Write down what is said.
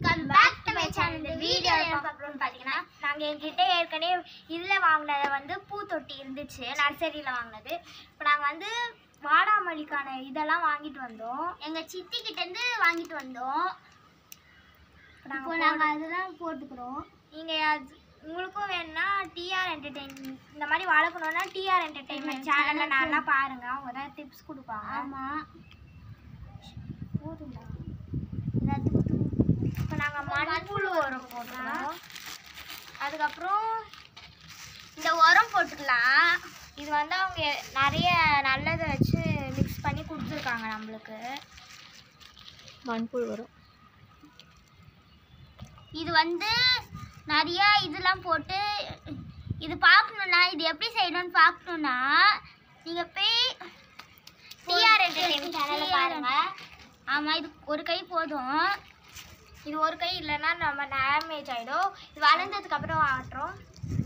welcome back to my channel இந்த video என்ன பார்க்குறோம்னு பார்த்தீங்கன்னா நாங்கள் எங்ககிட்ட ஏற்கனவே இதில் வாங்கினதை வந்து பூத்தொட்டி இருந்துச்சு நர்சரியில் வாங்கினது இப்போ நாங்கள் வந்து வாடாமல்லிக்கான இதெல்லாம் வாங்கிட்டு வந்தோம் எங்கள் சித்தி கிட்டேருந்து வாங்கிட்டு வந்தோம் இப்போ நாங்கள் அதுதான் போட்டுக்கிறோம் நீங்கள் அது உங்களுக்கும் வேணும்னா டிஆர் என்டர்டெயின்மெண்ட் இந்த மாதிரி வளர்க்கணுன்னா டிஆர் என்டர்டெயின்மெண்ட் சேனலில் நல்லா பாருங்கள் அவங்க தான் டிப்ஸ் கொடுப்பாங்க ஆமாம் போதும்டா இப்போ நாங்கள் மண்புழு உரம் போட்டுக்கிறோம் அதுக்கப்புறம் இந்த உரம் போட்டுக்கலாம் இது வந்து அவங்க நிறைய நல்லதை வச்சு மிக்ஸ் பண்ணி கொடுத்துருக்காங்க நம்மளுக்கு மண்புழு வரும் இது வந்து நிறைய இதெல்லாம் போட்டு இது பார்க்கணுன்னா இது எப்படி செய்யணும்னு பார்க்கணுன்னா நீங்கள் போய் டிஆர் என்டர்டைன்மெண்ட் சேனலில் பாருங்க ஆமாம் இது ஒரு கை போதும் இது ஒரு கை இல்லைன்னா நம்ம டேமேஜ் ஆகிடும் இது வளர்ந்ததுக்கு அப்புறம் ஆட்டுறோம்